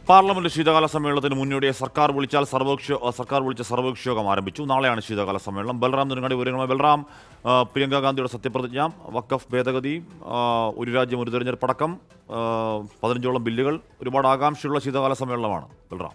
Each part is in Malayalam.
പാർലമെന്റ് ശീതകാല സമ്മേളനത്തിന് മുന്നോടിയായി സർക്കാർ വിളിച്ചാൽ സർവകക്ഷ സർക്കാർ വിളിച്ച സർവകക്ഷി യോഗം ആരംഭിച്ചു നാളെയാണ് ശീതകാല സമ്മേളനം ബൽറാം നെടുങ്ങാടി വിവരങ്ങളുമായി ബൽറാം ആ, പ്രിയങ്ക ഗാന്ധിയുടെ സത്യപ്രതിജ്ഞ വക്കഫ് ഭേദഗതി ആ, ഒരു രാജ്യം ഒരു തെരഞ്ഞെടുപ്പ് അടക്കം ആ, പതിനഞ്ചോളം ബില്ലുകൾ ഒരുപാട് ആകാംക്ഷയുള്ള ശീതകാല സമ്മേളനമാണ് ബൽറാം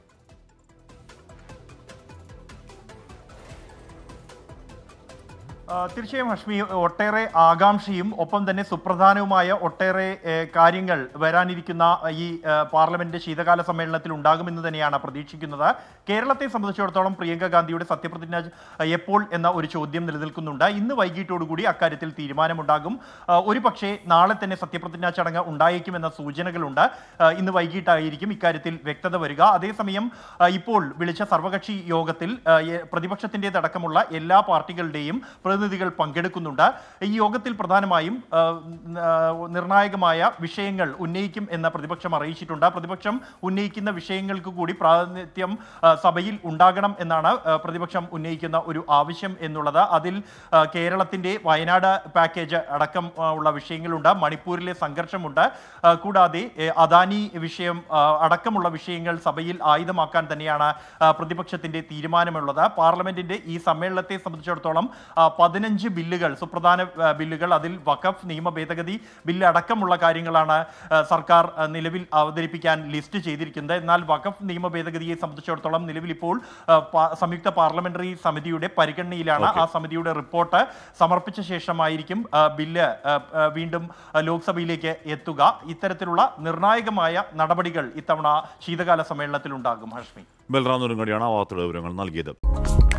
ആ, തീർച്ചയായും ഹഷ്മി ഒട്ടേറെ ആകാംക്ഷയും ഒപ്പം തന്നെ സുപ്രധാനവുമായ ഒട്ടേറെ ഏ, കാര്യങ്ങൾ വരാനിരിക്കുന്ന ഈ ഏ, പാർലമെന്റ് ശീതകാല സമ്മേളനത്തിൽ ഉണ്ടാകുമെന്ന് തന്നെയാണ് പ്രതീക്ഷിക്കുന്നത് കേരളത്തെ സംബന്ധിച്ചിടത്തോളം പ്രിയങ്ക ഗാന്ധിയുടെ സത്യപ്രതിജ്ഞ ആ, എപ്പോൾ എന്ന ഒരു ചോദ്യം നിലനിൽക്കുന്നുണ്ട് ഇന്ന് വൈകിട്ടോടുകൂടി അക്കാര്യത്തിൽ തീരുമാനമുണ്ടാകും ആ, ഒരു പക്ഷേ നാളെ തന്നെ സത്യപ്രതിജ്ഞാ ചടങ്ങ് ഉണ്ടായേക്കുമെന്ന സൂചനകളുണ്ട് ആ, ഇന്ന് വൈകിട്ടായിരിക്കും ഇക്കാര്യത്തിൽ വ്യക്തത വരിക അതേസമയം ആ, ഇപ്പോൾ വിളിച്ച സർവകക്ഷി യോഗത്തിൽ ആ, എ- പ്രതിപക്ഷത്തിൻ്റെതടക്കമുള്ള എല്ലാ പാർട്ടികളുടെയും പ്രതിനിധികൾ പങ്കെടുക്കുന്നുണ്ട് ഈ യോഗത്തിൽ പ്രധാനമായും ആ, ആ, നിർണായകമായ വിഷയങ്ങൾ ഉന്നയിക്കും എന്ന പ്രതിപക്ഷം അറിയിച്ചിട്ടുണ്ട് പ്രതിപക്ഷം ഉന്നയിക്കുന്ന വിഷയങ്ങൾക്ക് കൂടി പ്രാതിനിധ്യം ആ, സഭയിൽ ഉണ്ടാകണം എന്നാണ് ആ, പ്രതിപക്ഷം ഉന്നയിക്കുന്ന ഒരു ആവശ്യം എന്നുള്ളത് അതിൽ ആ, കേരളത്തിന്റെ വയനാട് പാക്കേജ് അടക്കം ആ, ഉള്ള വിഷയങ്ങളുണ്ട് മണിപ്പൂരിലെ സംഘർഷമുണ്ട് ആ, കൂടാതെ ഏ, അദാനി വിഷയം ആ, അടക്കമുള്ള വിഷയങ്ങൾ സഭയിൽ ആയുധമാക്കാൻ തന്നെയാണ് ആ, പ്രതിപക്ഷത്തിന്റെ തീരുമാനമുള്ളത് പാർലമെന്റിന്റെ ഈ സമ്മേളനത്തെ സംബന്ധിച്ചിടത്തോളം ആ, പതിനഞ്ച് ബില്ലുകൾ സുപ്രധാന ആ, ബില്ലുകൾ അതിൽ വഖഫ് നിയമ ഭേദഗതി ബില്ല് അടക്കമുള്ള കാര്യങ്ങളാണ് ആ, സർക്കാർ ആ, നിലവിൽ അവതരിപ്പിക്കാൻ ലിസ്റ്റ് ചെയ്തിരിക്കുന്നത് എന്നാൽ വഖഫ് നിയമ ഭേദഗതിയെ സംബന്ധിച്ചിടത്തോളം നിലവിൽ ഇപ്പോൾ ആ, പാ- സംയുക്ത പാർലമെന്ററി സമിതിയുടെ പരിഗണനയിലാണ് ആ സമിതിയുടെ റിപ്പോർട്ട് സമർപ്പിച്ച ശേഷമായിരിക്കും ആ, ബില്ല് ആ, ആ, വീണ്ടും ആ, ലോക്സഭയിലേക്ക് എത്തുക ഇത്തരത്തിലുള്ള നിർണായകമായ നടപടികൾ ഇത്തവണ ശീതകാല സമ്മേളനത്തിൽ ഉണ്ടാകും ഹഷ്മി ബൽറാം നെടുങ്ങാടിയാണ് ആ വാർത്തയുടെ വിവരങ്ങൾ നൽകിയത്